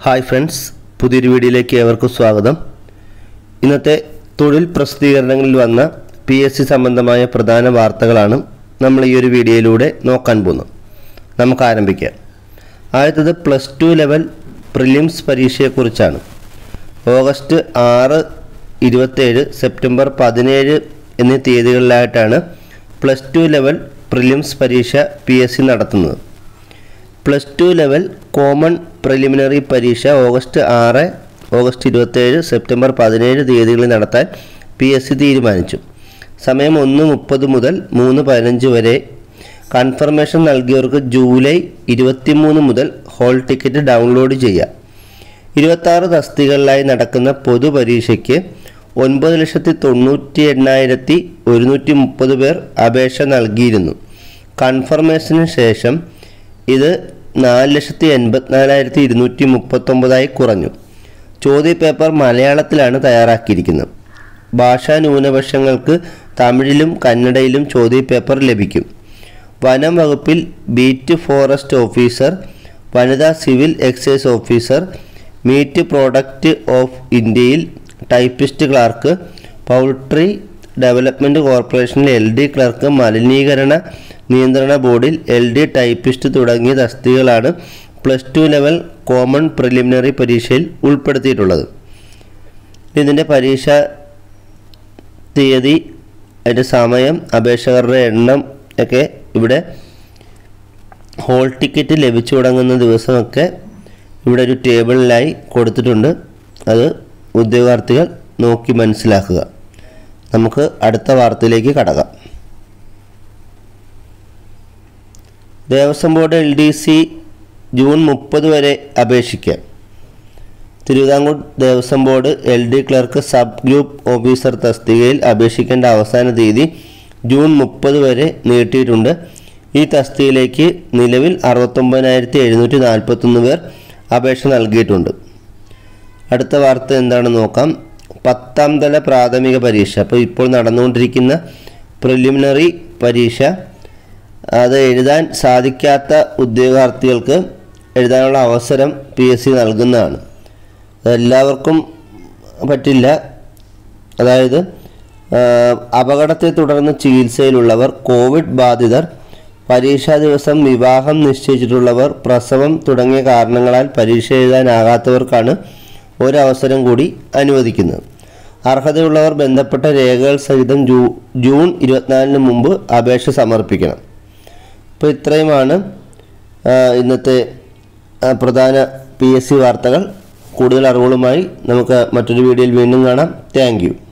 hi friends പുതിയൊരു വീഡിയോയിലേക്ക് ഏവർക്കും സ്വാഗതം ഇന്നത്തെ തൊഴിൽ പ്രസിദ്ധീകരണങ്ങളിൽ വന്ന പി എസ് സി സംബന്ധമായ പ്രധാന വാർത്തകളാണ് നമ്മൾ ഈ ഒരു വീഡിയോയിലൂടെ നോക്കാൻ പോകുന്നത് നമുക്ക് ആരംഭിക്കാം ആദ്യത്തത് പ്ലസ് ടു ലെവൽ പ്രിലിംസ് പരീക്ഷയെക്കുറിച്ചാണ് ഓഗസ്റ്റ് ആറ് ഇരുപത്തേഴ് സെപ്റ്റംബർ പതിനേഴ് എന്നീ തീയതികളിലായിട്ടാണ് പ്ലസ് ടു ലെവൽ പ്രിലിംസ് പരീക്ഷ പി എസ് സി നടത്തുന്നത് plus two level common preliminary പരീക്ഷ ഓഗസ്റ്റ് ആറ് ഓഗസ്റ്റ് ഇരുപത്തേഴ് സെപ്റ്റംബർ പതിനേഴ് തീയതികളിൽ നടത്താൻ പി എസ് സി തീരുമാനിച്ചു സമയം ഒന്ന് മുപ്പത് മുതൽ മൂന്ന് പതിനഞ്ച് വരെ കൺഫർമേഷൻ നൽകിയവർക്ക് ജൂലൈ ഇരുപത്തിമൂന്ന് മുതൽ ഹോൾ ടിക്കറ്റ് ഡൗൺലോഡ് ചെയ്യാം ഇരുപത്താറ് തസ്തികളിലായി നടക്കുന്ന പൊതുപരീക്ഷയ്ക്ക് ഒൻപത് ലക്ഷത്തി തൊണ്ണൂറ്റി എണ്ണായിരത്തി ഒരുന്നൂറ്റി മുപ്പത് പേർ അപേക്ഷ നൽകിയിരുന്നു കൺഫർമേഷന് ശേഷം ഇത് നാല് ലക്ഷത്തി എൺപത്തിനാലായിരത്തി ഇരുന്നൂറ്റി മുപ്പത്തൊമ്പതായി കുറഞ്ഞു ചോദ്യപേപ്പർ മലയാളത്തിലാണ് തയ്യാറാക്കിയിരിക്കുന്നത് ഭാഷാ ന്യൂനപക്ഷങ്ങൾക്ക് തമിഴിലും കന്നഡയിലും ചോദ്യപേപ്പർ ലഭിക്കും വനം വകുപ്പിൽ ബീറ്റ് ഫോറസ്റ്റ് ഓഫീസർ വനിതാ civil excise officer meat product of ഇന്ത്യയിൽ ടൈപ്പിസ്റ്റ് ക്ലാർക്ക് പൗൾട്രി ഡെവലപ്മെൻറ്റ് കോർപ്പറേഷനിൽ എൽ ഡി ക്ലർക്ക് മലിനീകരണ നിയന്ത്രണ ബോർഡിൽ എൽ ഡി ടൈപ്പിസ്റ്റ് തുടങ്ങിയ തസ്തികകളാണ് plus two level common preliminary പരീക്ഷയിൽ ഉൾപ്പെടുത്തിയിട്ടുള്ളത് ഇതിൻ്റെ പരീക്ഷ തീയതി അതിൻ്റെ സമയം അപേക്ഷകരുടെ എണ്ണം ഒക്കെ ഇവിടെ ഹോൾ ടിക്കറ്റ് ലഭിച്ചു തുടങ്ങുന്ന ദിവസമൊക്കെ ഇവിടെ ഒരു ടേബിളിലായി കൊടുത്തിട്ടുണ്ട് അത് ഉദ്യോഗാർത്ഥികൾ നോക്കി മനസ്സിലാക്കുക നമുക്ക് അടുത്ത വാർത്തയിലേക്ക് കടക്കാം Devaswom board L D C June മുപ്പത് വരെ അപേക്ഷിക്കാം Thiruvithamkoor Devaswom board L D clerk sub group officer തസ്തികയിൽ അപേക്ഷിക്കേണ്ട അവസാന തീയതി ജൂൺ മുപ്പത് വരെ നീട്ടിയിട്ടുണ്ട് ഈ തസ്തികയിലേക്ക് നിലവിൽ അറുപത്തൊമ്പതിനായിരത്തി എഴുന്നൂറ്റി നാൽപ്പത്തൊന്ന് പേർ അപേക്ഷ നൽകിയിട്ടുണ്ട് അടുത്ത വാർത്ത എന്താണെന്ന് നോക്കാം പത്താം തല പ്രാഥമിക പരീക്ഷ അപ്പോൾ ഇപ്പോൾ നടന്നുകൊണ്ടിരിക്കുന്ന പ്രിലിമിനറി പരീക്ഷ അത് എഴുതാൻ സാധിക്കാത്ത ഉദ്യോഗാർത്ഥികൾക്ക് എഴുതാനുള്ള അവസരം പി എസ് സി നൽകുന്നതാണ് അതെല്ലാവർക്കും പറ്റില്ല അതായത് ആ, അപകടത്തെ തുടർന്ന് ചികിത്സയിലുള്ളവർ കോവിഡ് ബാധിതർ പരീക്ഷാ ദിവസം വിവാഹം നിശ്ചയിച്ചിട്ടുള്ളവർ പ്രസവം തുടങ്ങിയ കാരണങ്ങളാൽ പരീക്ഷ എഴുതാനാകാത്തവർക്കാണ് ഒരവസരം കൂടി അനുവദിക്കുന്നത് അർഹതയുള്ളവർ ബന്ധപ്പെട്ട രേഖകൾ സഹിതം ജൂ ജൂൺ ഇരുപത്തിനാലിന് മുമ്പ് അപേക്ഷ സമർപ്പിക്കണം അപ്പോൾ ഇത്രയുമാണ് ആ, ഇന്നത്തെ ആ, പ്രധാന പി എസ് സി വാർത്തകൾ കൂടുതൽ അറിവുകളുമായി നമുക്ക് മറ്റൊരു വീഡിയോയിൽ വീണ്ടും കാണാം താങ്ക് യു